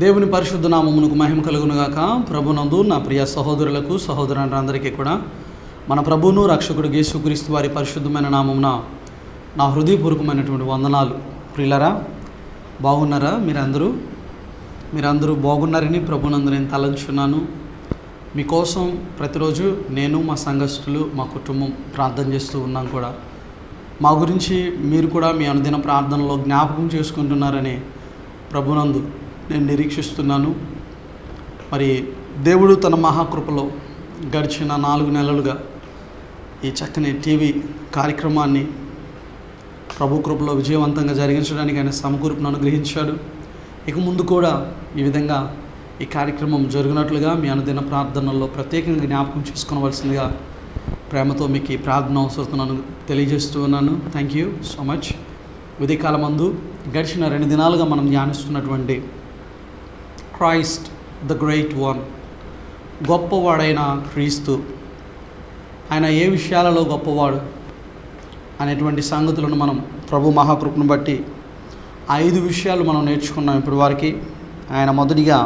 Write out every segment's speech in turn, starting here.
దేవుని పరిశుద్ధ నామమునకు మహిమ కలుగునుగాక ప్రభునందు నా ప్రియ సహోదరులకు సహోదరులందరికీ కూడా మన ప్రభువును రక్షకుడు యేసుక్రీస్తు వారి పరిశుద్ధమైన నామమున నా హృదయపూర్వకమైనటువంటి వందనాలు ప్రియులరా బాగున్నారా మీరందరూ మీరందరూ బాగున్నారని ప్రభునందు నేను తలంచున్నాను మీకోసం ప్రతిరోజు నేను మా సంఘస్థులు మా కుటుంబం ప్రార్థన చేస్తూ ఉన్నాం కూడా మా గురించి మీరు కూడా మీ అనుదిన ప్రార్థనలో జ్ఞాపకం చేసుకుంటున్నారని ప్రభునందు నేను నిరీక్షిస్తున్నాను మరి దేవుడు తన మహాకృపలో గడిచిన నాలుగు నెలలుగా ఈ చక్కని టీవీ కార్యక్రమాన్ని ప్రభు కృపలో విజయవంతంగా జరిగించడానికి ఆయన సమకూర్పును అనుగ్రహించాడు ఇక ముందు కూడా ఈ విధంగా ఈ కార్యక్రమం జరిగినట్లుగా మీ అనుదిన ప్రార్థనల్లో ప్రత్యేకంగా జ్ఞాపకం చేసుకోవలసిందిగా ప్రేమతో మీకు ఈ ప్రార్థన అవసరతను తెలియజేస్తూ ఉన్నాను థ్యాంక్ యూ సో మచ్ ఉదయకాలం మందు గడిచిన రెండు దినాలుగా మనం ధ్యానిస్తున్నటువంటి క్రైస్ట్ ద గ్రేట్ వన్ గొప్పవాడైన క్రీస్తు ఆయన ఏ విషయాలలో గొప్పవాడు అనేటువంటి సంగతులను మనం ప్రభు మహాకృపను బట్టి ఐదు విషయాలు మనం నేర్చుకున్నాం ఇప్పుడు వారికి ఆయన మొదటిగా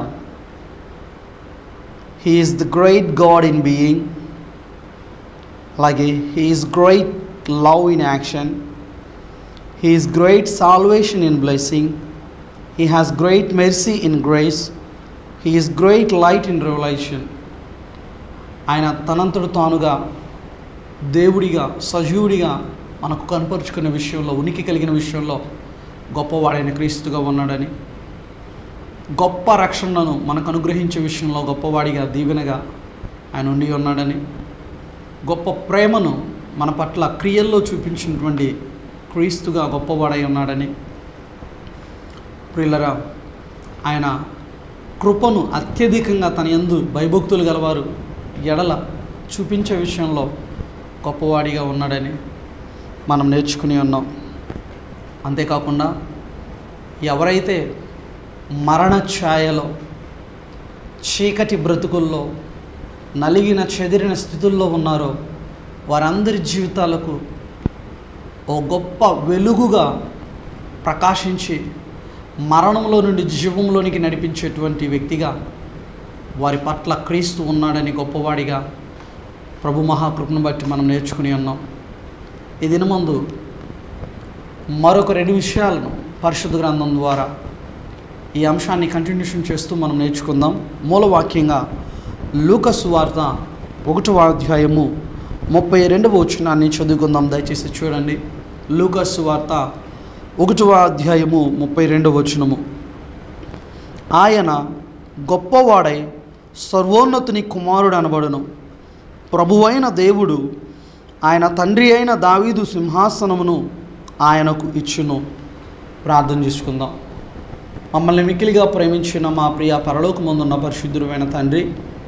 he is the great God in being అలాగే he is great love in action he is great salvation in blessing he has great mercy in grace he is great light in revolution ఆయన తనంతడు తానుగా దేవుడిగా సజీవుడిగా మనకు కనపరుచుకునే విషయంలో ఉనికి కలిగిన విషయంలో గొప్పవాడైన క్రీస్తుగా ఉన్నాడని గొప్ప రక్షణను మనకు అనుగ్రహించే విషయంలో గొప్పవాడిగా దీవెనగా ఆయన ఉండి ఉన్నాడని గొప్ప ప్రేమను మన పట్ల క్రియల్లో చూపించినటువంటి క్రీస్తుగా గొప్పవాడై ఉన్నాడని ప్రియులరా ఆయన కృపను అత్యధికంగా తన యందు భయభక్తులు గలవారు ఎడల చూపించే విషయంలో గొప్పవాడిగా ఉన్నాడని మనం నేర్చుకుని ఉన్నాం అంతేకాకుండా ఎవరైతే మరణ ఛాయలో చీకటి బ్రతుకుల్లో నలిగిన చెదిరిన స్థితుల్లో ఉన్నారో వారందరి జీవితాలకు ఓ గొప్ప వెలుగుగా ప్రకాశించి మరణంలో నుండి జీవంలోనికి నడిపించేటువంటి వ్యక్తిగా వారి పట్ల క్రీస్తు ఉన్నాడని గొప్పవాడిగా ప్రభు మహాకృపను బట్టి మనం నేర్చుకుని ఉన్నాం ఈ దినమందు మరొక రెండు విషయాలను పరిశుద్ధ గ్రంథం ద్వారా ఈ అంశాన్ని కంటిన్యూషన్ చేస్తూ మనం నేర్చుకుందాం మూలవాక్యంగా లూకస్ వార్త ఒకటవ అధ్యాయము ముప్పై రెండవ వచనాన్ని చదువుకుందాం దయచేసి చూడండి లూకస్ వార్త ఒకటవ అధ్యాయము ముప్పై రెండవ వచనము ఆయన గొప్పవాడై సర్వోన్నతుని కుమారుడు అనబడును ప్రభువైన దేవుడు ఆయన తండ్రి అయిన దావీదు సింహాసనమును ఆయనకు ఇచ్చును ప్రార్థన చేసుకుందాం మమ్మల్ని మిక్కిలిగా ప్రేమించిన మా ప్రియ పరలోకమందున్న పరిశుద్ధుడైన తండ్రి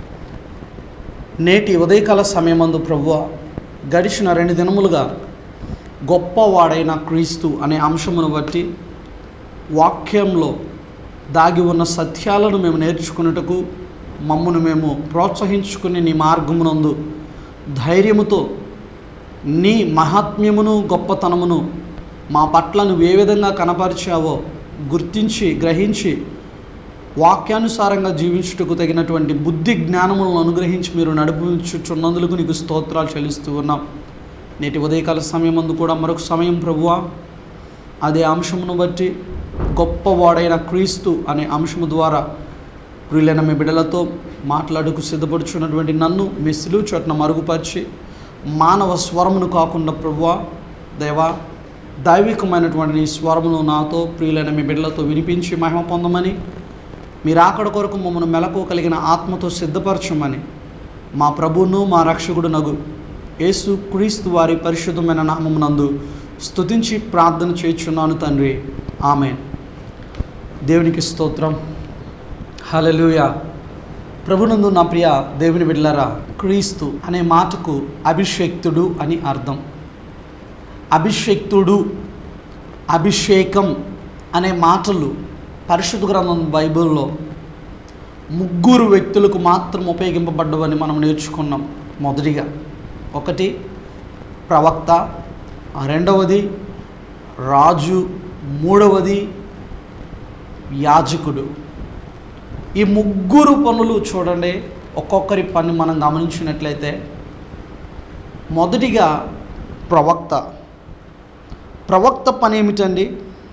నేటి ఉదయకాల సమయమందు ప్రభువ గడిచిన రెండు దినములుగా గొప్పవాడైన క్రీస్తు అనే అంశమును బట్టి వాక్యంలో దాగి ఉన్న సత్యాలను మేము నేర్చుకున్నటకు మమ్మను మేము ప్రోత్సహించుకుని నీ మార్గమునందు ధైర్యముతో నీ మహాత్మ్యమును గొప్పతనమును మా పట్ల నువ్వు ఏ విధంగా కనపరిచావో గుర్తించి గ్రహించి వాక్యానుసారంగా జీవించుటకు తగినటువంటి బుద్ధి జ్ఞానములను అనుగ్రహించి మీరు నడిపించుచున్నందులకు నీకు స్తోత్రాలు చెల్లిస్తూ ఉన్నాం నేటి ఉదయకాల సమయమందు కూడా మరొక సమయం ప్రభువా అదే అంశమును బట్టి గొప్పవాడైన క్రీస్తు అనే అంశము ద్వారా ప్రియులైన మీ బిడ్డలతో మాట్లాడుకు సిద్ధపడుచున్నటువంటి నన్ను మీ సిలువు చోట్న మరుగుపరిచి మానవ స్వరమును కాకుండా ప్రభువా దేవా దైవికమైనటువంటి నీ స్వరమును నాతో ప్రియులైన మీ బిడ్డలతో వినిపించి మహిమ పొందమని మీరు ఆకడ కొరకు మమ్మల్ని మెలకు కలిగిన ఆత్మతో సిద్ధపరచమని మా ప్రభువును మా రక్షకుడు నగు యేసు క్రీస్తు వారి పరిశుద్ధమైన నామమునందు స్తుతించి ప్రార్థన చేయుచున్నాను తండ్రి ఆమె దేవునికి స్తోత్రం హలలుయ ప్రభునందు నా ప్రియ దేవుని బిడ్డలారా క్రీస్తు అనే మాటకు అభిషేక్తుడు అని అర్థం అభిషేక్తుడు అభిషేకం అనే మాటలు పరిశుద్ధ గ్రంథం బైబిల్లో ముగ్గురు వ్యక్తులకు మాత్రం ఉపయోగింపబడ్డవని మనం నేర్చుకున్నాం మొదటిగా ఒకటి ప్రవక్త రెండవది రాజు మూడవది యాజకుడు ఈ ముగ్గురు పనులు చూడండి ఒక్కొక్కరి పని మనం గమనించినట్లయితే మొదటిగా ప్రవక్త ప్రవక్త పని ఏమిటండి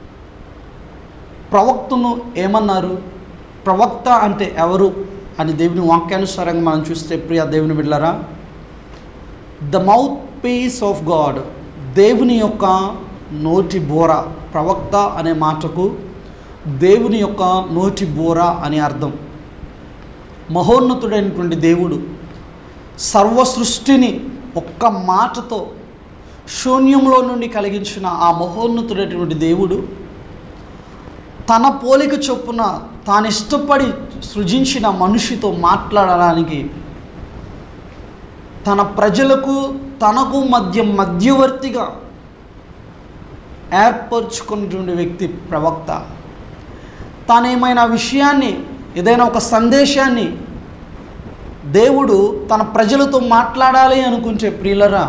ప్రవక్తను ఏమన్నారు ప్రవక్త అంటే ఎవరు అని దేవుని వాక్యానుసారంగా మనం చూస్తే ప్రియ దేవుని బిడ్డలారా the mouthpiece of God దేవుని యొక్క నోటి బోర ప్రవక్త అనే మాటకు దేవుని యొక్క నోటి బోర అని అర్థం మహోన్నతుడైనటువంటి దేవుడు సర్వ సృష్టిని ఒక్క మాటతో శూన్యంలో నుండి కలిగించిన ఆ మహోన్నతుడైనటువంటి దేవుడు తన పోలిక చొప్పున తాను ఇష్టపడి సృజించిన మనిషితో మాట్లాడడానికి తన ప్రజలకు తనకు మధ్య మధ్యవర్తిగా ఏర్పరచుకున్నటువంటి వ్యక్తి ప్రవక్త తాను ఏమైనా విషయాన్ని ఏదైనా ఒక సందేశాన్ని దేవుడు తన ప్రజలతో మాట్లాడాలి అనుకుంటే ప్రియులరా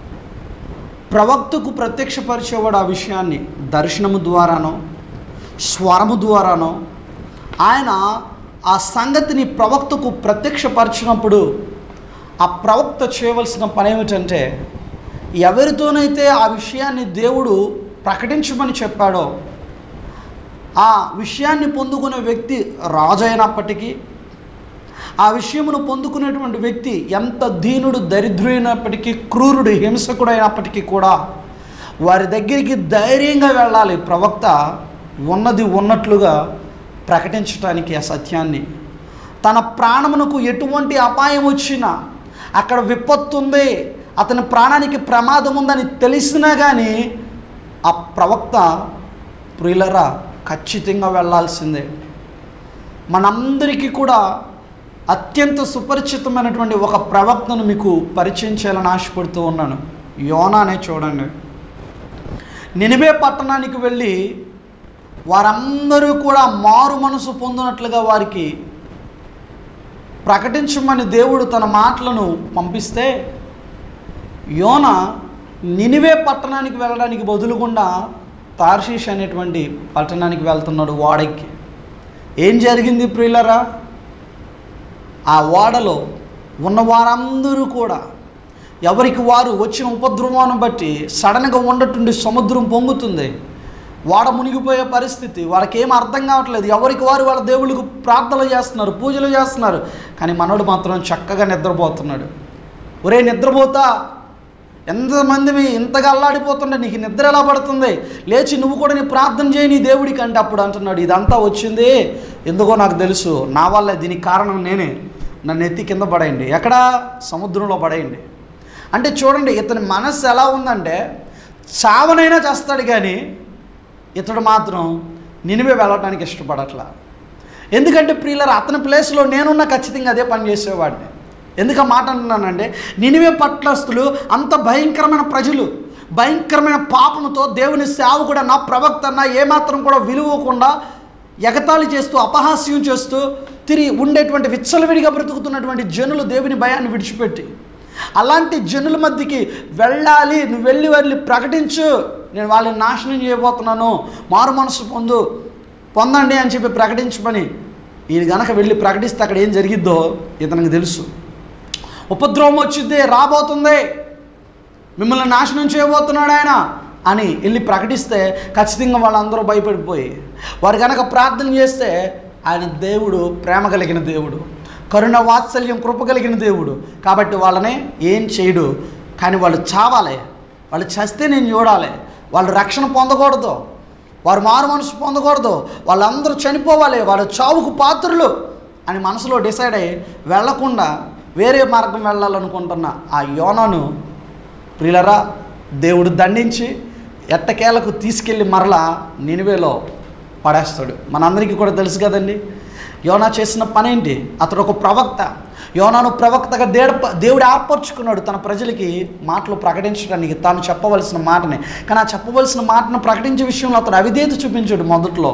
ప్రవక్తకు ప్రత్యక్షపరిచేవాడు ఆ విషయాన్ని దర్శనము ద్వారానో స్వరము ద్వారానో ఆయన ఆ సంగతిని ప్రవక్తకు ప్రత్యక్షపరిచినప్పుడు ఆ ప్రవక్త చేయవలసిన పని ఏమిటంటే ఎవరితోనైతే ఆ విషయాన్ని దేవుడు ప్రకటించమని చెప్పాడో ఆ విషయాన్ని పొందుకునే వ్యక్తి రాజు అయినప్పటికీ ఆ విషయమును పొందుకునేటువంటి వ్యక్తి ఎంత దీనుడు దరిద్రుడైనప్పటికీ క్రూరుడు హింసకుడు అయినప్పటికీ కూడా వారి దగ్గరికి ధైర్యంగా వెళ్ళాలి ప్రవక్త ఉన్నది ఉన్నట్లుగా ప్రకటించటానికి ఆ సత్యాన్ని తన ప్రాణమునకు ఎటువంటి అపాయం వచ్చినా అక్కడ విపత్తు ఉంది అతని ప్రాణానికి ప్రమాదం ఉందని తెలిసినా కానీ ఆ ప్రవక్త ప్రియులరా ఖచ్చితంగా వెళ్ళాల్సిందే మనందరికీ కూడా అత్యంత సుపరిచితమైనటువంటి ఒక ప్రవక్తను మీకు పరిచయం చేయాలని ఆశపడుతూ ఉన్నాను యోనానే చూడండి నినివే పట్టణానికి వెళ్ళి వారందరూ కూడా మారు మనసు పొందినట్లుగా వారికి ప్రకటించమని దేవుడు తన మాటలను పంపిస్తే యోన నినివే పట్టణానికి వెళ్ళడానికి బదులుకుండా తార్షీష్ అనేటువంటి పట్టణానికి వెళ్తున్నాడు వాడకి ఏం జరిగింది ప్రియులరా ఆ ఓడలో ఉన్న వారందరూ కూడా ఎవరికి వారు వచ్చిన ఉపద్రవాన్ని బట్టి సడన్గా ఉండటుండి సముద్రం పొంగుతుంది వాడ మునిగిపోయే పరిస్థితి వాళ్ళకి ఏం అర్థం కావట్లేదు ఎవరికి వారు వాళ్ళ దేవుళ్ళకు ప్రార్థనలు చేస్తున్నారు పూజలు చేస్తున్నారు కానీ మనోడు మాత్రం చక్కగా నిద్రపోతున్నాడు ఒరే నిద్రపోతా ఎంతమంది ఇంతగా అల్లాడిపోతుండే నీకు నిద్ర ఎలా పడుతుంది లేచి నువ్వు కూడా నీ ప్రార్థన చేయి నీ దేవుడికి అంటే అప్పుడు అంటున్నాడు ఇదంతా వచ్చింది ఎందుకో నాకు తెలుసు నా వల్లే దీనికి కారణం నేనే నన్ను ఎత్తి కింద పడేయండి ఎక్కడ సముద్రంలో పడేయండి అంటే చూడండి ఇతని మనస్సు ఎలా ఉందంటే చావనైనా చేస్తాడు కానీ ఇతడు మాత్రం నినివే వెళ్ళటానికి ఇష్టపడట్లా ఎందుకంటే ప్రియులర్ అతని ప్లేస్లో నేనున్న ఖచ్చితంగా అదే పని చేసేవాడిని ఎందుకు ఆ మాట అంటున్నానంటే నినివే పట్లస్తులు అంత భయంకరమైన ప్రజలు భయంకరమైన పాపముతో దేవుని సేవకుడు నా ప్రవక్త అన్న ఏమాత్రం కూడా విలువకుండా ఎగతాళి చేస్తూ అపహాస్యం చేస్తూ తిరిగి ఉండేటువంటి విచ్చలవిడిగా బ్రతుకుతున్నటువంటి జనులు దేవుని భయాన్ని విడిచిపెట్టి అలాంటి జనుల మధ్యకి వెళ్ళాలి నువ్వు వెళ్ళి వెళ్ళి ప్రకటించు నేను వాళ్ళని నాశనం చేయబోతున్నాను మారు మనసు పొందు పొందండి అని చెప్పి ప్రకటించమని ఈయన గనక వెళ్ళి ప్రకటిస్తే అక్కడ ఏం జరిగిద్దో ఇతనికి తెలుసు ఉపద్రవం వచ్చింది రాబోతుంది మిమ్మల్ని నాశనం చేయబోతున్నాడు ఆయన అని వెళ్ళి ప్రకటిస్తే ఖచ్చితంగా వాళ్ళందరూ భయపడిపోయి వారు కనుక ప్రార్థన చేస్తే ఆయన దేవుడు ప్రేమ కలిగిన దేవుడు కరుణ వాత్సల్యం కృప కలిగిన దేవుడు కాబట్టి వాళ్ళని ఏం చేయడు కానీ వాళ్ళు చావాలి వాళ్ళు చస్తే నేను చూడాలి వాళ్ళు రక్షణ పొందకూడదు వారు మారు మనసు పొందకూడదు వాళ్ళందరూ చనిపోవాలి వాళ్ళ చావుకు పాత్రులు అని మనసులో డిసైడ్ అయ్యి వెళ్లకుండా వేరే మార్గం వెళ్ళాలనుకుంటున్న ఆ యోనాను ప్రియులరా దేవుడు దండించి ఎట్టకేలకు తీసుకెళ్ళి మరలా నినివేలో పడేస్తాడు మనందరికీ కూడా తెలుసు కదండి యోనా చేసిన పని ఏంటి అతడు ఒక ప్రవక్త యోనాను ప్రవక్తగా దేడ దేవుడు ఏర్పరచుకున్నాడు తన ప్రజలకి మాటలు ప్రకటించడానికి తాను చెప్పవలసిన మాటని కానీ ఆ చెప్పవలసిన మాటను ప్రకటించే విషయంలో అతడు అవిధేత చూపించాడు మొదట్లో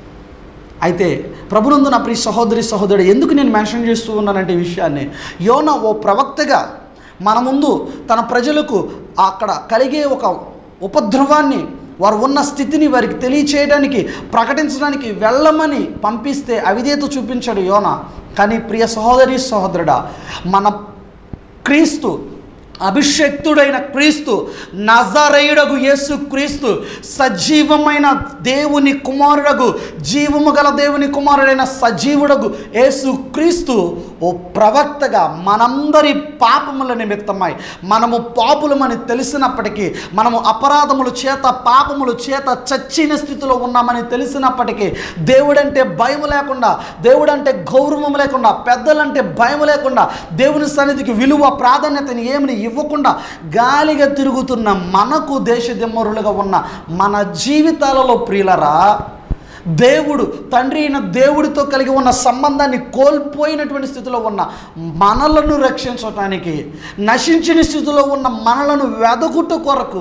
అయితే ప్రభునందు నా ప్రియ సహోదరి సహోదరుడు ఎందుకు నేను మెన్షన్ చేస్తూ ఉన్నానంటే ఈ విషయాన్ని యోన ఓ ప్రవక్తగా మన ముందు తన ప్రజలకు అక్కడ కలిగే ఒక ఉపద్రవాన్ని వారు ఉన్న స్థితిని వారికి తెలియచేయడానికి ప్రకటించడానికి వెళ్ళమని పంపిస్తే అవిధేత చూపించాడు యోన కానీ ప్రియ సహోదరి సహోదరుడా మన క్రీస్తు అభిషక్తుడైన క్రీస్తు నజరేయుడగు యేసు క్రీస్తు సజీవమైన దేవుని కుమారుడగు జీవము గల దేవుని కుమారుడైన సజీవుడగు యేసు క్రీస్తు ఓ ప్రవక్తగా మనందరి పాపముల నిమిత్తమై మనము పాపులమని తెలిసినప్పటికీ మనము అపరాధముల చేత పాపముల చేత చచ్చిన స్థితిలో ఉన్నామని తెలిసినప్పటికీ దేవుడంటే భయం లేకుండా దేవుడంటే గౌరవం లేకుండా పెద్దలంటే భయం లేకుండా దేవుని సన్నిధికి విలువ ప్రాధాన్యతని ఏమని ఇవ్వకుండా గాలిగా తిరుగుతున్న మనకు దేశదిమ్మరులుగా ఉన్న మన జీవితాలలో ప్రియులరా దేవుడు తండ్రి అయిన దేవుడితో కలిగి ఉన్న సంబంధాన్ని కోల్పోయినటువంటి స్థితిలో ఉన్న మనలను రక్షించటానికి నశించిన స్థితిలో ఉన్న మనలను వెదకుట కొరకు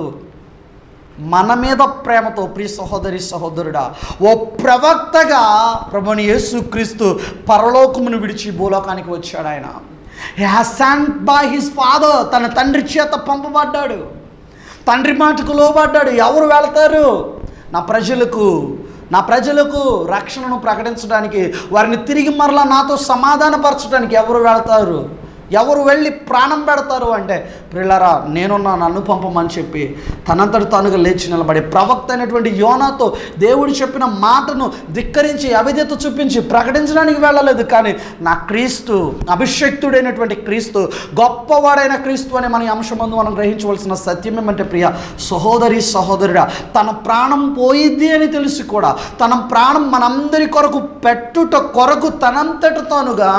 మన మీద ప్రేమతో ప్రియ సహోదరి సహోదరుడా ఓ ప్రవక్తగా ప్రభుని యేసుక్రీస్తు పరలోకమును విడిచి భూలోకానికి వచ్చాడు ఆయన హ్యాసాండ్ బై హిస్ ఫాదర్ తన తండ్రి చేత పంపబడ్డాడు తండ్రి మాటకు లోబడ్డాడు ఎవరు వెళతారు నా ప్రజలకు నా ప్రజలకు రక్షణను ప్రకటించడానికి వారిని తిరిగి మరలా నాతో సమాధానపరచడానికి ఎవరు వెళతారు ఎవరు వెళ్ళి ప్రాణం పెడతారు అంటే ప్రిల్లరా నేనున్నా నన్ను పంపమని చెప్పి తనంతటి తానుగా లేచి నిలబడి ప్రవక్త అయినటువంటి యోనాతో దేవుడు చెప్పిన మాటను ధిక్కరించి అవిధేత చూపించి ప్రకటించడానికి వెళ్ళలేదు కానీ నా క్రీస్తు అభిషక్తుడైనటువంటి క్రీస్తు గొప్పవాడైన క్రీస్తు అనే మన ఈ అంశమందు మనం గ్రహించవలసిన సత్యం ఏమంటే ప్రియ సహోదరి సహోదరుడా తన ప్రాణం పోయిద్ది అని తెలిసి కూడా తన ప్రాణం మనందరి కొరకు పెట్టుట కొరకు తనంతట తానుగా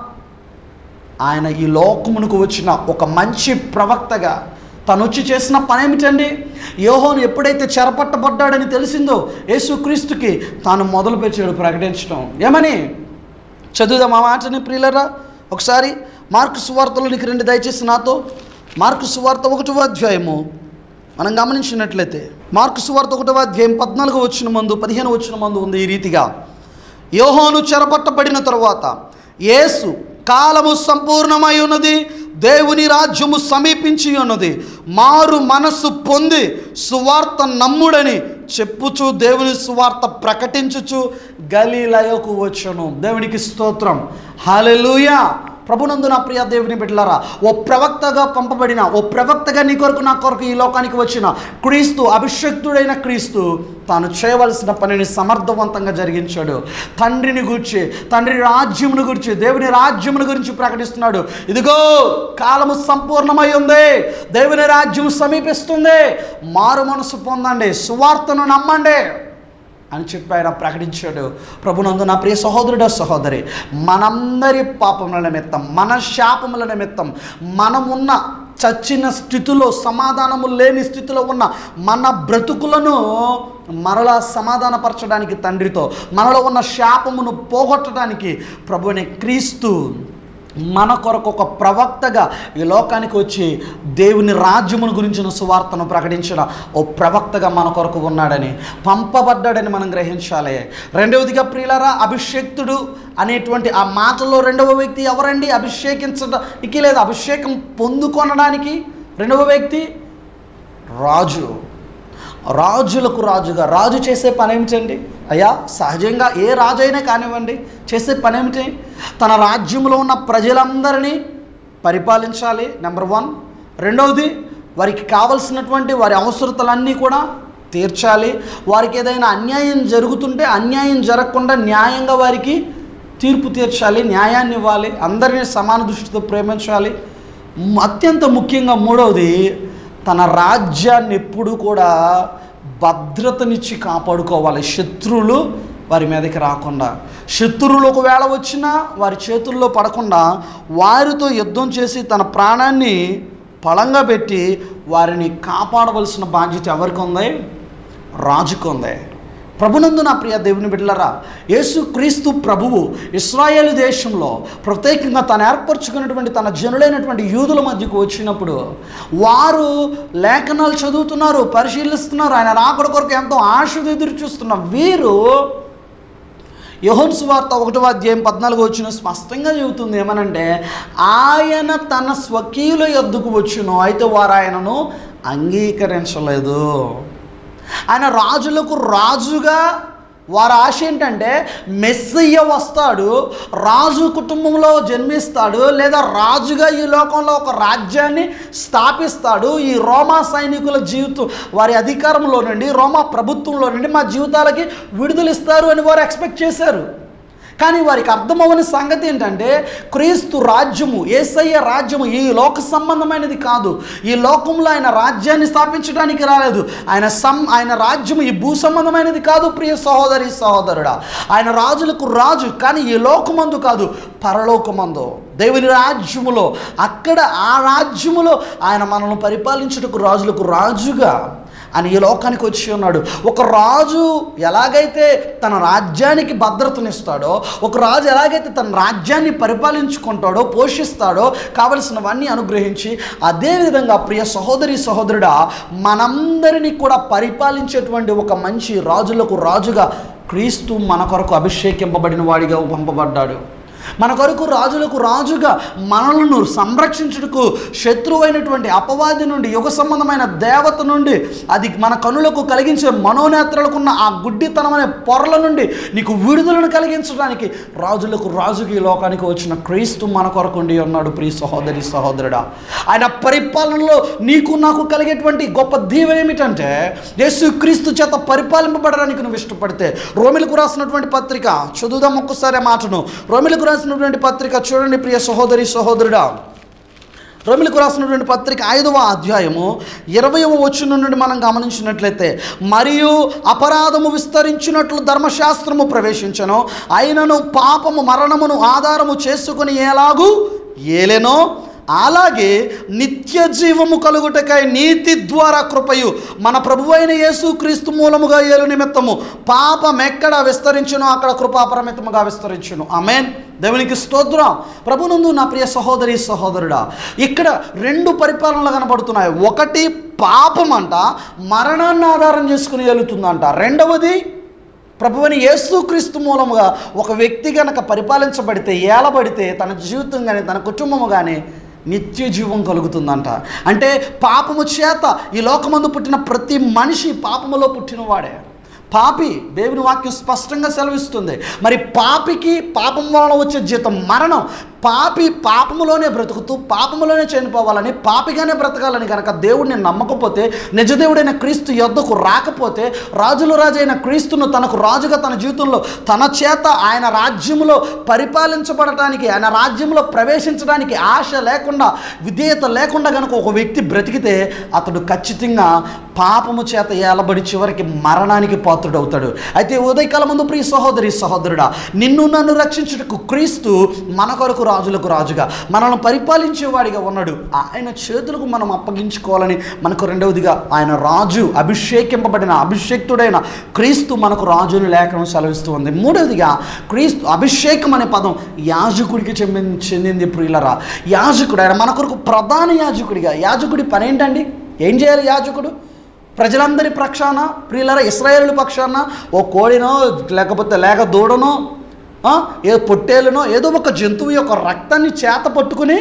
ఆయన ఈ లోకమునకు వచ్చిన ఒక మంచి ప్రవక్తగా తను వచ్చి చేసిన పని ఏమిటండి యోహోను ఎప్పుడైతే చెరపట్టబడ్డాడని తెలిసిందో యేసుక్రీస్తుకి తాను మొదలుపెట్టాడు ప్రకటించడం ఏమని చదువుదాం ఆ మాటని ప్రియులరా ఒకసారి మార్కు సువార్తలోనికి రండి దయచేసి నాతో మార్కు సువార్త ఒకటవ అధ్యాయము మనం గమనించినట్లయితే మార్కు సువార్త ఒకటవ అధ్యాయం పద్నాలుగు వచ్చిన మందు పదిహేను వచ్చిన మందు ఉంది ఈ రీతిగా యోహోను చెరపట్టబడిన తరువాత యేసు కాలము సంపూర్ణమై ఉన్నది దేవుని రాజ్యము సమీపించి ఉన్నది మారు మనస్సు పొంది సువార్త నమ్ముడని చెప్పుచు దేవుని సువార్త ప్రకటించుచు గలీలయకు వచ్చును దేవునికి స్తోత్రం హాలెలూయా ప్రభునందు నా ప్రియ దేవుని బిడ్డలారా ఓ ప్రవక్తగా పంపబడిన ఓ ప్రవక్తగా నీ కొరకు నా కొరకు ఈ లోకానికి వచ్చిన క్రీస్తు అభిషక్తుడైన క్రీస్తు తాను చేయవలసిన పనిని సమర్థవంతంగా జరిగించాడు తండ్రిని గురించి తండ్రి రాజ్యమును గురించి దేవుని రాజ్యమును గురించి ప్రకటిస్తున్నాడు ఇదిగో కాలము సంపూర్ణమై ఉంది దేవుని రాజ్యం సమీపిస్తుంది మారు మనసు పొందండి సువార్తను నమ్మండి అని చెప్పి ఆయన ప్రకటించాడు ప్రభునందు నా ప్రియ సహోదరుడు సహోదరి మనందరి పాపముల నిమిత్తం మన శాపముల నిమిత్తం మనమున్న చచ్చిన స్థితిలో సమాధానము లేని స్థితిలో ఉన్న మన బ్రతుకులను మరలా సమాధానపరచడానికి తండ్రితో మనలో ఉన్న శాపమును పోగొట్టడానికి ప్రభుని క్రీస్తు మన కొరకు ఒక ప్రవక్తగా ఈ లోకానికి వచ్చి దేవుని రాజ్యమును గురించిన సువార్తను ప్రకటించిన ఓ ప్రవక్తగా మన కొరకు ఉన్నాడని పంపబడ్డాడని మనం గ్రహించాలి రెండవదిగా ప్రియులారా అభిషేక్తుడు అనేటువంటి ఆ మాటలో రెండవ వ్యక్తి ఎవరండి అభిషేకించడానికి లేదా అభిషేకం పొందుకొనడానికి రెండవ వ్యక్తి రాజు రాజులకు రాజుగా రాజు చేసే పని ఏమిటండి అయ్యా సహజంగా ఏ రాజు అయినా కానివ్వండి చేసే పని ఏమిటి తన రాజ్యంలో ఉన్న ప్రజలందరినీ పరిపాలించాలి నెంబర్ వన్ రెండవది వారికి కావలసినటువంటి వారి అవసరతలన్నీ కూడా తీర్చాలి వారికి ఏదైనా అన్యాయం జరుగుతుంటే అన్యాయం జరగకుండా న్యాయంగా వారికి తీర్పు తీర్చాలి న్యాయాన్ని ఇవ్వాలి అందరినీ సమాన దృష్టితో ప్రేమించాలి మ్, అత్యంత ముఖ్యంగా మూడవది తన రాజ్యాన్ని ఎప్పుడు కూడా భద్రతనిచ్చి కాపాడుకోవాలి శత్రువులు వారి మీదకి రాకుండా శత్రువులు ఒకవేళ వచ్చినా వారి చేతుల్లో పడకుండా వారితో యుద్ధం చేసి తన ప్రాణాన్ని పళంగా పెట్టి వారిని కాపాడవలసిన బాధ్యత ఎవరికి ఉంది రాజుకు ఉంది ప్రభునందు నా ప్రియ దేవుని బిడ్డలరా యేసు క్రీస్తు ప్రభువు ఇస్రాయేల్ దేశంలో ప్రత్యేకంగా తను ఏర్పరచుకున్నటువంటి తన జనులైనటువంటి యూదుల మధ్యకు వచ్చినప్పుడు వారు లేఖనాలు చదువుతున్నారు పరిశీలిస్తున్నారు ఆయన రాకడ కొరకు ఎంతో ఆశ ఎదురు చూస్తున్న వీరు యహోన్ సువార్త ఒకటో అధ్యాయం పద్నాలుగు వచ్చిన స్పష్టంగా చెబుతుంది ఏమనంటే ఆయన తన స్వకీయుల యొద్దకు వచ్చును అయితే వారు ఆయనను అంగీకరించలేదు ఆయన రాజులకు రాజుగా వారి ఆశ ఏంటంటే మెస్సయ్య వస్తాడు రాజు కుటుంబంలో జన్మిస్తాడు లేదా రాజుగా ఈ లోకంలో ఒక రాజ్యాన్ని స్థాపిస్తాడు ఈ రోమా సైనికుల జీవితం వారి అధికారంలో నుండి రోమా ప్రభుత్వంలో నుండి మా జీవితాలకి విడుదల ఇస్తారు అని వారు ఎక్స్పెక్ట్ చేశారు కానీ వారికి అర్థమవని సంగతి ఏంటంటే క్రీస్తు రాజ్యము ఏసయ్య రాజ్యము ఈ లోక సంబంధమైనది కాదు ఈ లోకంలో ఆయన రాజ్యాన్ని స్థాపించడానికి రాలేదు ఆయన సం ఆయన రాజ్యము ఈ భూ సంబంధమైనది కాదు ప్రియ సహోదరి సహోదరుడా ఆయన రాజులకు రాజు కానీ ఈ లోకమందు కాదు పరలోకమందు దేవుని రాజ్యములో అక్కడ ఆ రాజ్యములో ఆయన మనల్ని పరిపాలించుటకు రాజులకు రాజుగా అని ఈ లోకానికి వచ్చి ఉన్నాడు ఒక రాజు ఎలాగైతే తన రాజ్యానికి భద్రతనిస్తాడో ఒక రాజు ఎలాగైతే తన రాజ్యాన్ని పరిపాలించుకుంటాడో పోషిస్తాడో కావలసినవన్నీ అనుగ్రహించి అదేవిధంగా ప్రియ సహోదరి సహోదరుడా మనందరినీ కూడా పరిపాలించేటువంటి ఒక మంచి రాజులకు రాజుగా క్రీస్తు మన కొరకు అభిషేకింపబడిన వాడిగా పంపబడ్డాడు మన కొరకు రాజులకు రాజుగా మనలను సంరక్షించుటకు శత్రువైనటువంటి అపవాది నుండి యుగ సంబంధమైన దేవత నుండి అది మన కనులకు కలిగించే మనోనేత్రలకున్న ఆ గుడ్డితనం అనే పొరల నుండి నీకు విడుదలను కలిగించడానికి రాజులకు రాజుకి ఈ లోకానికి వచ్చిన క్రీస్తు మన కొరకు ఉండి ఉన్నాడు ప్రియ సహోదరి సహోదరుడా ఆయన పరిపాలనలో నీకు నాకు కలిగేటువంటి గొప్ప దీవెన ఏమిటంటే యేసు క్రీస్తు చేత పరిపాలింపబడడానికి నువ్వు ఇష్టపడితే రోమిలకు రాసినటువంటి పత్రిక చదువుదాం ఒక్కసారి ఆ మాటను రోమిలకు రాసినటువంటి పత్రిక చూడండి ప్రియ సహోదరి సహోదరుడా రోమిలకు రాసినటువంటి పత్రిక ఐదవ అధ్యాయము ఇరవయవ వచ్చిన నుండి మనం గమనించినట్లయితే మరియు అపరాధము విస్తరించినట్లు ధర్మశాస్త్రము ప్రవేశించను అయినను పాపము మరణమును ఆధారము చేసుకుని ఎలాగూ ఏలెనో అలాగే నిత్య జీవము కలుగుటకై నీతి ద్వారా కృపయు మన ప్రభువైన యేసు క్రీస్తు మూలముగా ఏలు నిమిత్తము పాపం ఎక్కడ విస్తరించును అక్కడ కృపాపరమితముగా విస్తరించును ఆమెన్ దేవునికి స్తోత్రం ప్రభునందు నా ప్రియ సహోదరి సహోదరుడా ఇక్కడ రెండు పరిపాలనలు కనబడుతున్నాయి ఒకటి పాపం అంట మరణాన్ని ఆధారం చేసుకుని వెళుతుందంట రెండవది ప్రభువని యేసుక్రీస్తు మూలముగా ఒక వ్యక్తి గనక పరిపాలించబడితే ఏలబడితే తన జీవితం కానీ తన కుటుంబము కానీ నిత్య జీవం కలుగుతుందంట అంటే పాపము చేత ఈ లోకమందు పుట్టిన ప్రతి మనిషి పాపములో పుట్టినవాడే పాపి దేవుని వాక్యం స్పష్టంగా సెలవిస్తుంది మరి పాపికి పాపం వలన వచ్చే జీతం మరణం పాపి పాపములోనే బ్రతుకుతూ పాపములోనే చనిపోవాలని పాపిగానే బ్రతకాలని కనుక దేవుడిని నమ్మకపోతే నిజదేవుడైన క్రీస్తు యొద్దకు రాకపోతే రాజుల రాజైన క్రీస్తును తనకు రాజుగా తన జీవితంలో తన చేత ఆయన రాజ్యములో పరిపాలించబడటానికి ఆయన రాజ్యంలో ప్రవేశించడానికి ఆశ లేకుండా విధేయత లేకుండా కనుక ఒక వ్యక్తి బ్రతికితే అతడు ఖచ్చితంగా పాపము చేత ఏలబడి చివరికి మరణానికి పాత్రుడవుతాడు అయితే ఉదయకాలం ముందు ప్రియ సహోదరి సహోదరుడా నిన్ను నన్ను రక్షించుటకు క్రీస్తు మన కొరకు రాజులకు రాజుగా మనల్ని పరిపాలించేవాడిగా ఉన్నాడు ఆయన చేతులకు మనం అప్పగించుకోవాలని మనకు రెండవదిగా ఆయన రాజు అభిషేకింపబడిన అభిషేక్తుడైన క్రీస్తు మనకు రాజుని లేఖనం సెలవిస్తూ ఉంది మూడవదిగా క్రీస్తు అభిషేకం అనే పదం యాజకుడికి చెందింది చెందింది ప్రియులరా యాజకుడు ఆయన మన కొరకు ప్రధాన యాజకుడిగా యాజకుడి పని ఏంటండి ఏం చేయాలి యాజకుడు ప్రజలందరి పక్షాన ప్రియులరా ఇస్రాయేలు పక్షాన ఓ కోడినో లేకపోతే లేక దూడనో ఆ, ఏ పొట్టేలునో ఏదో ఒక జంతువు యొక్క రక్తాన్ని చేత పట్టుకుని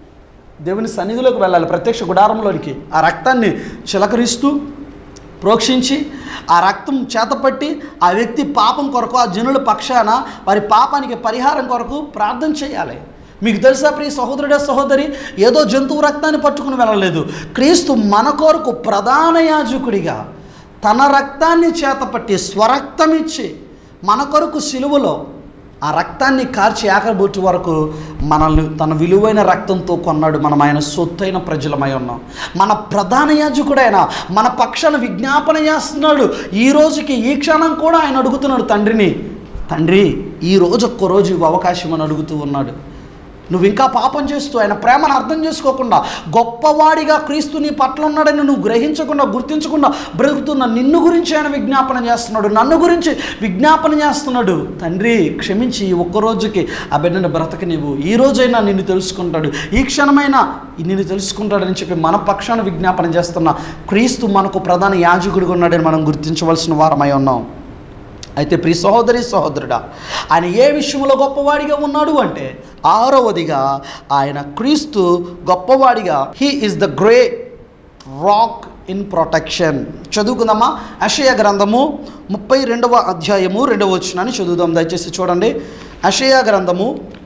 దేవుని సన్నిధిలోకి వెళ్ళాలి ప్రత్యక్ష గుడారంలోనికి ఆ రక్తాన్ని చిలకరిస్తూ ప్రోక్షించి ఆ రక్తం చేతపట్టి ఆ వ్యక్తి పాపం కొరకు ఆ జనుల పక్షాన వారి పాపానికి పరిహారం కొరకు ప్రార్థన చేయాలి మీకు తెలుసా ప్రియ సహోదరుడే సహోదరి ఏదో జంతువు రక్తాన్ని పట్టుకుని వెళ్ళలేదు క్రీస్తు మన కొరకు ప్రధాన యాజకుడిగా తన రక్తాన్ని చేతపట్టి స్వరక్తం ఇచ్చి మన కొరకు సిలువలో ఆ రక్తాన్ని కార్చి ఆకలిబొట్టు వరకు మనల్ని తన విలువైన రక్తంతో కొన్నాడు మనం ఆయన సొత్తైన ప్రజలమై ఉన్నాం మన ప్రధాన యాజకుడైన మన పక్షాన విజ్ఞాపన చేస్తున్నాడు ఈ రోజుకి ఈ క్షణం కూడా ఆయన అడుగుతున్నాడు తండ్రిని తండ్రి ఈ రోజు ఒక్క రోజు ఇవ్వు అవకాశం అని అడుగుతూ ఉన్నాడు నువ్వు ఇంకా పాపం చేస్తూ ఆయన ప్రేమను అర్థం చేసుకోకుండా గొప్పవాడిగా క్రీస్తు నీ పట్ల ఉన్నాడని నువ్వు గ్రహించకుండా గుర్తించకుండా బ్రతుకుతున్న నిన్ను గురించి ఆయన విజ్ఞాపన చేస్తున్నాడు నన్ను గురించి విజ్ఞాపన చేస్తున్నాడు తండ్రి క్షమించి ఈ ఒక్క రోజుకి ఆ బిడ్డను బ్రతక నీవు ఈ రోజైనా నిన్ను తెలుసుకుంటాడు ఈ క్షణమైనా నిన్ను తెలుసుకుంటాడని చెప్పి మన పక్షాన విజ్ఞాపన చేస్తున్న క్రీస్తు మనకు ప్రధాన యాజకుడిగా ఉన్నాడని మనం గుర్తించవలసిన వారమై ఉన్నాం అయితే ప్రియ సహోదరి సహోదరుడా ఆయన ఏ విషయంలో గొప్పవాడిగా ఉన్నాడు అంటే ఆరవదిగా ఆయన క్రీస్తు గొప్పవాడిగా he is the great rock in protection చదువుకుందామా అషయ గ్రంథము ముప్పై రెండవ అధ్యాయము రెండవ వచ్చినాన్ని చదువుదాం దయచేసి చూడండి అషయ గ్రంథము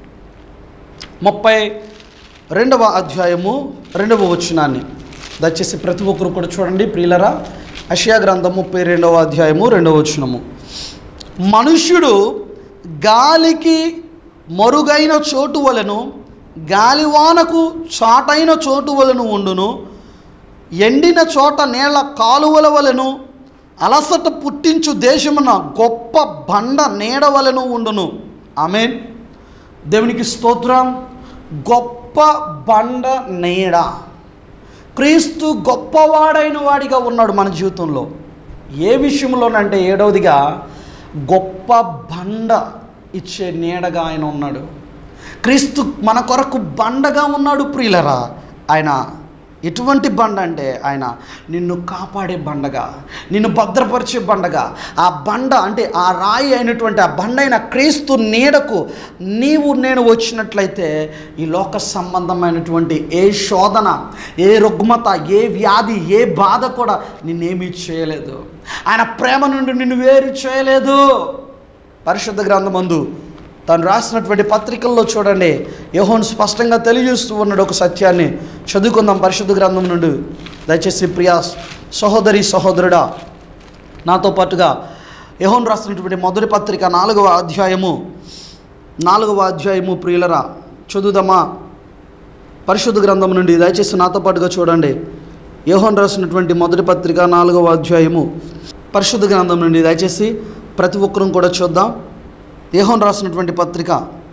ముప్పై రెండవ అధ్యాయము రెండవ వచనాన్ని దయచేసి ప్రతి ఒక్కరు కూడా చూడండి ప్రియులరా అషియా గ్రంథం ముప్పై రెండవ అధ్యాయము రెండవ వచనము మనుష్యుడు గాలికి మరుగైన చోటు వలను గాలివానకు చాటైన చోటు వలను ఉండును ఎండిన చోట నేల కాలువల వలెను అలసట పుట్టించు దేశమున గొప్ప బండ నీడ వలెను ఉండును ఆమెన్ దేవునికి స్తోత్రం గొప్ప బండ నీడ క్రీస్తు గొప్పవాడైన వాడిగా ఉన్నాడు మన జీవితంలో ఏ విషయంలోనంటే ఏడవదిగా గొప్ప బండ ఇచ్చే నీడగా ఆయన ఉన్నాడు క్రీస్తు మన కొరకు బండగా ఉన్నాడు ప్రియులరా ఆయన ఎటువంటి బండ అంటే ఆయన నిన్ను కాపాడే బండగా నిన్ను భద్రపరిచే బండగా ఆ బండ అంటే ఆ రాయి అయినటువంటి ఆ బండ అయిన క్రీస్తు నీడకు నీవు నేను వచ్చినట్లయితే ఈ లోక సంబంధమైనటువంటి ఏ శోధన ఏ రుగ్మత ఏ వ్యాధి ఏ బాధ కూడా నిన్నేమీ చేయలేదు ఆయన ప్రేమ నుండి నిన్ను వేరు చేయలేదు పరిశుద్ధ గ్రంథమందు తను రాసినటువంటి పత్రికల్లో చూడండి యోహోన్ స్పష్టంగా తెలియజేస్తూ ఉన్నాడు ఒక సత్యాన్ని చదువుకుందాం పరిశుద్ధ గ్రంథం నుండి దయచేసి ప్రియా సహోదరి సహోదరుడా నాతో పాటుగా యహోన్ రాసినటువంటి మొదటి పత్రిక నాలుగవ అధ్యాయము నాలుగవ అధ్యాయము ప్రియులరా చదువుదామా పరిశుద్ధ గ్రంథం నుండి దయచేసి నాతో పాటుగా చూడండి యోహోన్ రాసినటువంటి మొదటి పత్రిక నాలుగవ అధ్యాయము పరిశుద్ధ గ్రంథం నుండి దయచేసి ప్రతి ఒక్కరూ కూడా చూద్దాం యోహోన్ రాసినటువంటి పత్రిక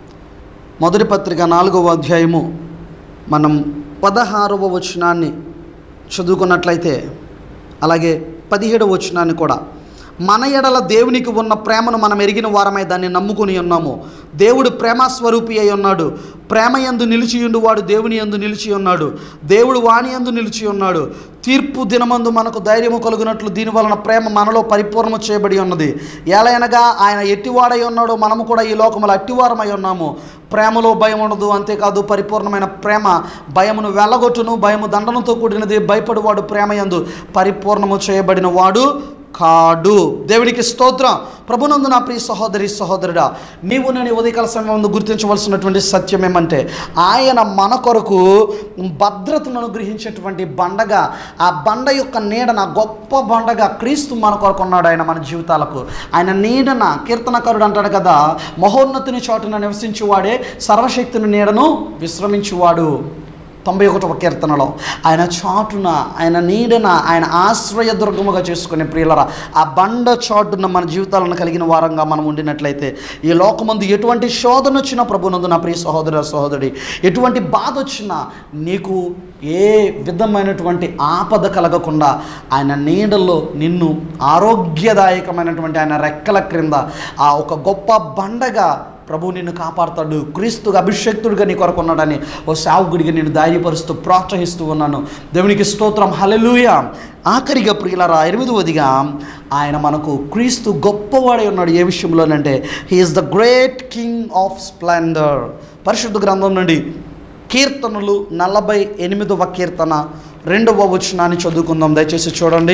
మొదటి పత్రిక నాలుగవ అధ్యాయము మనం పదహారవ వచనాన్ని చదువుకున్నట్లయితే అలాగే పదిహేడవ వచనాన్ని కూడా మన ఎడల దేవునికి ఉన్న ప్రేమను మనం ఎరిగిన వారమై దాన్ని నమ్ముకుని ఉన్నాము దేవుడు ప్రేమ స్వరూపి అయి ఉన్నాడు ప్రేమ యందు నిలిచియుండు వాడు దేవుని యందు నిలిచి ఉన్నాడు దేవుడు వాణి యందు నిలిచి ఉన్నాడు తీర్పు దినమందు మనకు ధైర్యము కలుగునట్లు దీని వలన ప్రేమ మనలో పరిపూర్ణము చేయబడి ఉన్నది ఎలయనగా ఆయన ఎట్టివాడై ఉన్నాడో మనము కూడా ఈ లోకములో అట్టివారమై ఉన్నాము ప్రేమలో భయం ఉండదు అంతేకాదు పరిపూర్ణమైన ప్రేమ భయమును వెళ్ళగొట్టును భయము దండనతో కూడినది భయపడువాడు ప్రేమ యందు పరిపూర్ణము చేయబడిన వాడు కాడు దేవునికి స్తోత్రం ప్రభునందు నా ప్రియ సహోదరి సహోదరుడా నీవు నేను ఈ ఉదయకాల సమయంలో గుర్తించవలసినటువంటి సత్యం ఏమంటే ఆయన మన కొరకు భద్రతను అనుగ్రహించేటువంటి బండగా ఆ బండ యొక్క నీడన గొప్ప బండగా క్రీస్తు మన కొరకు ఉన్నాడు ఆయన మన జీవితాలకు ఆయన నీడన కీర్తనకారుడు అంటాడు కదా మహోన్నతిని చోటున నివసించువాడే సర్వశక్తిని నీడను విశ్రమించువాడు తొంభై ఒకటవ కీర్తనలో ఆయన చాటున ఆయన నీడన ఆయన ఆశ్రయ దుర్గముగా చేసుకునే ప్రియులరా ఆ బండ చాటున మన జీవితాలను కలిగిన వారంగా మనం ఉండినట్లయితే ఈ లోకమందు ఎటువంటి శోధన వచ్చినా ప్రభునందు నా ప్రియ సహోదర సహోదరి ఎటువంటి బాధ వచ్చినా నీకు ఏ విధమైనటువంటి ఆపద కలగకుండా ఆయన నీడలో నిన్ను ఆరోగ్యదాయకమైనటువంటి ఆయన రెక్కల క్రింద ఆ ఒక గొప్ప బండగా ప్రభు నిన్ను కాపాడుతాడు క్రీస్తుగా అభిషక్తుడిగా నీ కొరకు ఉన్నాడని ఓ సావుగుడిగా నేను ధైర్యపరుస్తూ ప్రోత్సహిస్తూ ఉన్నాను దేవునికి స్తోత్రం హలెలూయ ఆఖరిగా ప్రియులరా ఎనిమిదవదిగా ఆయన మనకు క్రీస్తు గొప్పవాడై ఉన్నాడు ఏ విషయంలోనంటే he is the great king of splendour పరిశుద్ధ గ్రంథం నుండి కీర్తనలు నలభై ఎనిమిదవ కీర్తన రెండవ వచనాన్ని చదువుకుందాం దయచేసి చూడండి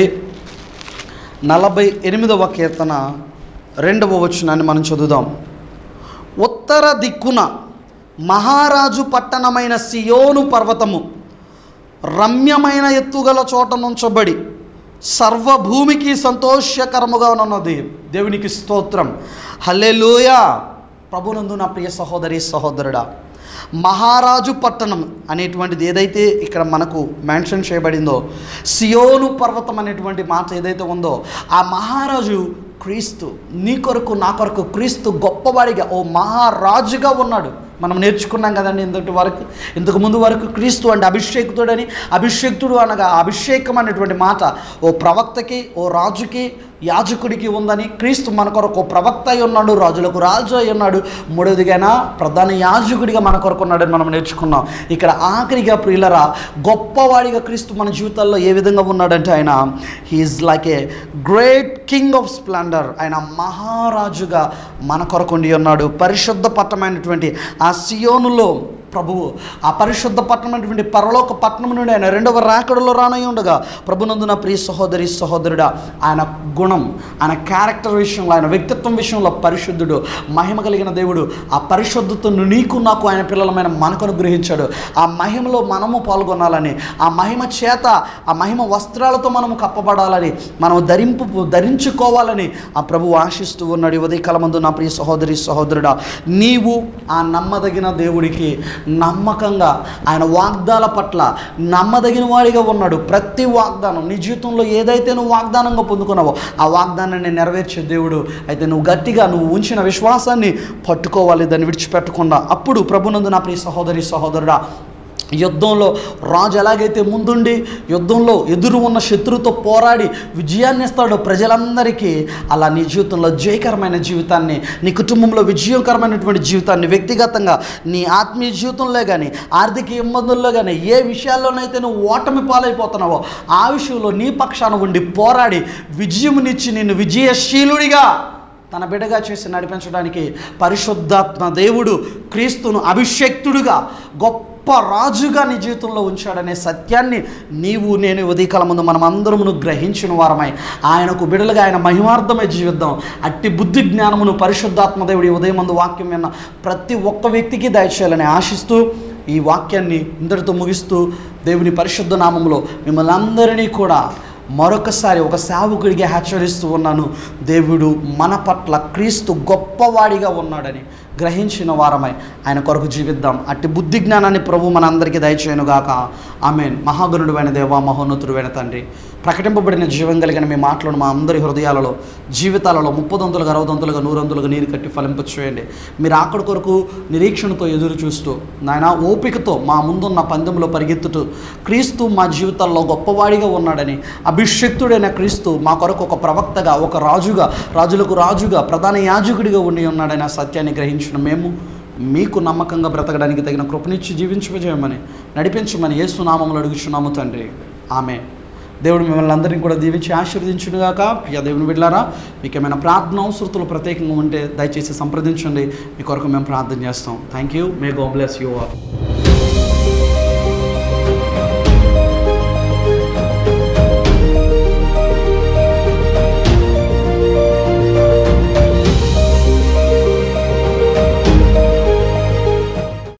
నలభై ఎనిమిదవ కీర్తన రెండవ వచనాన్ని మనం చదువుదాం ఉత్తర దిక్కున మహారాజు పట్టణమైన సియోను పర్వతము రమ్యమైన ఎత్తుగల చోట నుంచబడి సర్వభూమికి సంతోషకరముగా ఉన్నది దేవునికి స్తోత్రం హల్లెలూయ ప్రభునందు నా ప్రియ సహోదరి సహోదరుడా మహారాజు పట్టణం అనేటువంటిది ఏదైతే ఇక్కడ మనకు మెన్షన్ చేయబడిందో సియోను పర్వతం అనేటువంటి మాట ఏదైతే ఉందో ఆ మహారాజు క్రీస్తు నీ కొరకు నా కొరకు క్రీస్తు గొప్పవాడిగా ఓ మహారాజుగా ఉన్నాడు మనం నేర్చుకున్నాం కదండి ఇంతటి వరకు ఇంతకు ముందు వరకు క్రీస్తు అంటే అభిషేకుతుడని అభిషేక్తుడు అనగా అభిషేకం అనేటువంటి మాట ఓ ప్రవక్తకి ఓ రాజుకి యాజకుడికి ఉందని క్రీస్తు మన కొరకు ఓ ప్రవక్త అయి ఉన్నాడు రాజులకు రాజు అయి ఉన్నాడు మూడవదిగానా ప్రధాన యాజకుడిగా మన కొరకు ఉన్నాడని మనం నేర్చుకున్నాం ఇక్కడ ఆఖరిగా ప్రియులరా గొప్పవాడిగా క్రీస్తు మన జీవితాల్లో ఏ విధంగా ఉన్నాడంటే ఆయన he is like a great king of splendour ఆయన మహారాజుగా మన కొరకు ఉండి ఉన్నాడు పరిశుద్ధ పట్టమైనటువంటి ఆ సియోనులో ప్రభువు ఆ పరిశుద్ధ పట్టణమైనటువంటి పరలోక పట్టణం నుండి ఆయన రెండవ రాకడలో రానై ఉండగా ప్రభునందు నా ప్రియ సహోదరి సహోదరుడా ఆయన గుణం ఆయన క్యారెక్టర్ విషయంలో ఆయన వ్యక్తిత్వం విషయంలో పరిశుద్ధుడు మహిమ కలిగిన దేవుడు ఆ పరిశుద్ధతను నీకు నాకు ఆయన పిల్లలమైన మనకు అనుగ్రహించాడు ఆ మహిమలో మనము పాల్గొనాలని ఆ మహిమ చేత ఆ మహిమ వస్త్రాలతో మనము కప్పబడాలని మనం ధరింపు ధరించుకోవాలని ఆ ప్రభు ఆశిస్తూ ఉన్నాడు ఈ ఉదయకాలమందు నా ప్రియ సహోదరి సహోదరుడా నీవు ఆ నమ్మదగిన దేవుడికి నమ్మకంగా ఆయన వాగ్దాల పట్ల నమ్మదగిన వాడిగా ఉన్నాడు ప్రతి వాగ్దానం నీ జీవితంలో ఏదైతే నువ్వు వాగ్దానంగా పొందుకున్నావో ఆ వాగ్దానాన్ని నెరవేర్చే దేవుడు అయితే నువ్వు గట్టిగా నువ్వు ఉంచిన విశ్వాసాన్ని పట్టుకోవాలి దాన్ని విడిచిపెట్టకుండా అప్పుడు ప్రభునందు నా ప్రియ సహోదరి సహోదరుడా యుద్ధంలో రాజు ఎలాగైతే ముందుండి యుద్ధంలో ఎదురు ఉన్న శత్రువుతో పోరాడి విజయాన్ని ఇస్తాడో ప్రజలందరికీ అలా నీ జీవితంలో జయకరమైన జీవితాన్ని నీ కుటుంబంలో విజయకరమైనటువంటి జీవితాన్ని వ్యక్తిగతంగా నీ ఆత్మీయ జీవితంలో కానీ ఆర్థిక ఇబ్బందుల్లో కానీ ఏ విషయాల్లోనైతే నువ్వు ఓటమి పాలైపోతున్నావో ఆ విషయంలో నీ పక్షాన ఉండి పోరాడి విజయమునిచ్చి నిన్ను విజయశీలుడిగా తన బిడ్డగా చేసి నడిపించడానికి పరిశుద్ధాత్మ దేవుడు క్రీస్తును అభిషక్తుడుగా గొప్ప రాజుగా నీ జీవితంలో ఉంచాడనే సత్యాన్ని నీవు నేను ఈ ఉదయకాల ముందు మనం అందరమును గ్రహించిన వారమై ఆయనకు బిడలుగా ఆయన మహిమార్థమై జీవిద్దాం అట్టి బుద్ధి జ్ఞానమును పరిశుద్ధాత్మ దేవుడి ఉదయం ముందు వాక్యం విన్న ప్రతి ఒక్క వ్యక్తికి దయచేయాలని ఆశిస్తూ ఈ వాక్యాన్ని ఇందరితో ముగిస్తూ దేవుని పరిశుద్ధ నామంలో మిమ్మల్ని అందరినీ కూడా మరొకసారి ఒక సేవకుడిగా హెచ్చరిస్తూ ఉన్నాను దేవుడు మన పట్ల క్రీస్తు గొప్పవాడిగా ఉన్నాడని గ్రహించిన వారమై ఆయన కొరకు జీవిద్దాం అట్టి బుద్ధి జ్ఞానాన్ని ప్రభు మన అందరికీ దయచేయనుగాక ఆమెన్ మహాగణుడువైన దేవ మహోన్నతుడువైన తండ్రి ప్రకటింపబడిన జీవం కలిగిన మీ మాటలను మా అందరి హృదయాలలో జీవితాలలో ముప్పదొంతులుగా అరవదొంతులుగా నూరొంతులుగా నీరు కట్టి ఫలింప చేయండి మీరు ఆకడి కొరకు నిరీక్షణతో ఎదురు చూస్తూ నాయన ఓపికతో మా ముందున్న పందెంలో పరిగెత్తుతూ క్రీస్తు మా జీవితాల్లో గొప్పవాడిగా ఉన్నాడని అభిషక్తుడైన క్రీస్తు మా కొరకు ఒక ప్రవక్తగా ఒక రాజుగా రాజులకు రాజుగా ప్రధాన యాజకుడిగా ఉండి ఉన్నాడని ఆ సత్యాన్ని గ్రహించిన మేము మీకు నమ్మకంగా బ్రతకడానికి తగిన కృపనిచ్చి జీవించమని నడిపించమని యేసునామంలో అడుగుచున్నాము తండ్రి ఆమె దేవుడు మిమ్మల్ని అందరినీ కూడా దీవించి ఆశీర్వదించునుగాక ప్రియ దేవుని బిడ్డారా మీకు ఏమైనా ప్రార్థన అవసరతలు ప్రత్యేకంగా ఉంటే దయచేసి సంప్రదించండి మీ కొరకు మేము ప్రార్థన చేస్తాం thank you may God bless you all